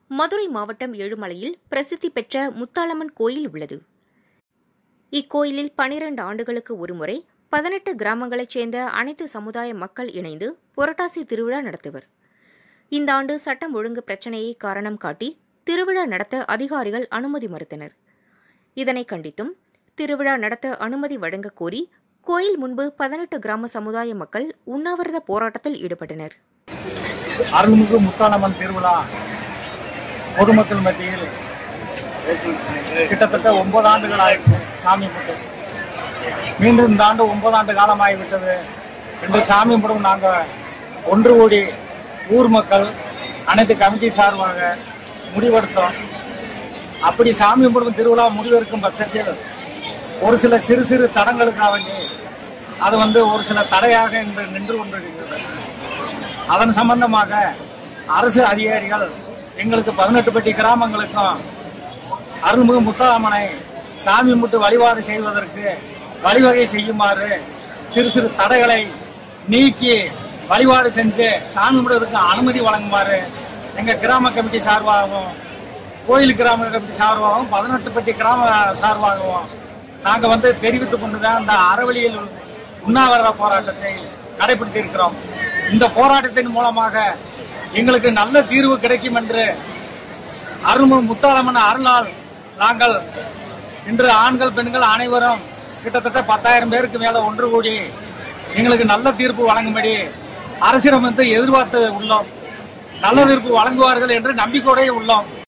மதுரை மாவட்டம் ஏழுமலையில் பிரசித்தி பெற்ற முத்தாளம்மன் கோயில் உள்ளது இக்கோயிலில் பனிரெண்டு ஆண்டுகளுக்கு ஒருமுறை பதினெட்டு கிராமங்களைச் சேர்ந்த அனைத்து சமுதாய மக்கள் இணைந்து புரட்டாசி திருவிழா நடத்துவர் இந்த ஆண்டு சட்டம் ஒழுங்கு பிரச்சினையை காரணம் காட்டி திருவிழா நடத்த அதிகாரிகள் அனுமதி மறுத்தனர் இதனை கண்டித்தும் திருவிழா நடத்த அனுமதி வழங்கக் கோரி கோயில் முன்பு பதினெட்டு கிராம சமுதாய மக்கள் உண்ணாவிரத போராட்டத்தில் ஈடுபட்டனர் அருள்மிகு முத்தாளம்மன் திருவிழா பொதுமக்கள் மத்தியில் கிட்டத்தட்ட ஒன்பது ஆண்டுகள் ஆயிடுச்சு சாமி கும்பிட்டு மீண்டும் இந்த ஆண்டு ஒன்பது ஆண்டு காலம் ஆகிவிட்டது இந்த சாமி கும்பிடும் நாங்கள் ஒன்று கூடி ஊர் மக்கள் அனைத்து கமிட்டி சார்பாக முடிவெடுத்தோம் அப்படி சாமி கும்பிடும் திருவிழா முடிவெடுக்கும் பட்சத்தில் ஒரு சில சிறு சிறு தடங்களுக்காக வேண்டி அது வந்து ஒரு சில தடையாக இன்று நின்று கொண்டிருக்கிறது அதன் சம்பந்தமாக அரசு அதிகாரிகள் எங்களுக்கு பதினெட்டு பட்டி கிராமங்களுக்கும் அருள்மிகு முத்தாரம்மனை சாமி முட்டு வழிபாடு செய்வதற்கு வழிவகை செய்யுமாறு சிறு சிறு தடைகளை நீக்கி வழிபாடு செஞ்சு சாமி முடுவதற்கு அனுமதி வழங்குமாறு எங்க கிராம கமிட்டி சார்பாகவும் கோயில் கிராம கமிட்டி சார்பாகவும் பதினெட்டு பட்டி கிராம சார்பாகவும் நாங்க வந்து தெரிவித்துக் கொண்டுதான் இந்த அறவழியில் உண்ணாவிரத போராட்டத்தை கடைபிடித்து இருக்கிறோம் இந்த போராட்டத்தின் மூலமாக எங்களுக்கு நல்ல தீர்வு கிடைக்கும் என்று அருள்மிகு முத்தாளம்மன் அருளால் நாங்கள் இன்று ஆண்கள் பெண்கள் அனைவரும் கிட்டத்தட்ட பத்தாயிரம் பேருக்கு மேல ஒன்று கூடி எங்களுக்கு நல்ல தீர்ப்பு வழங்கும்படி அரசிடம் வந்து எதிர்பார்த்து உள்ளோம் நல்ல தீர்ப்பு வழங்குவார்கள் என்று நம்பிக்கையோடே உள்ளோம்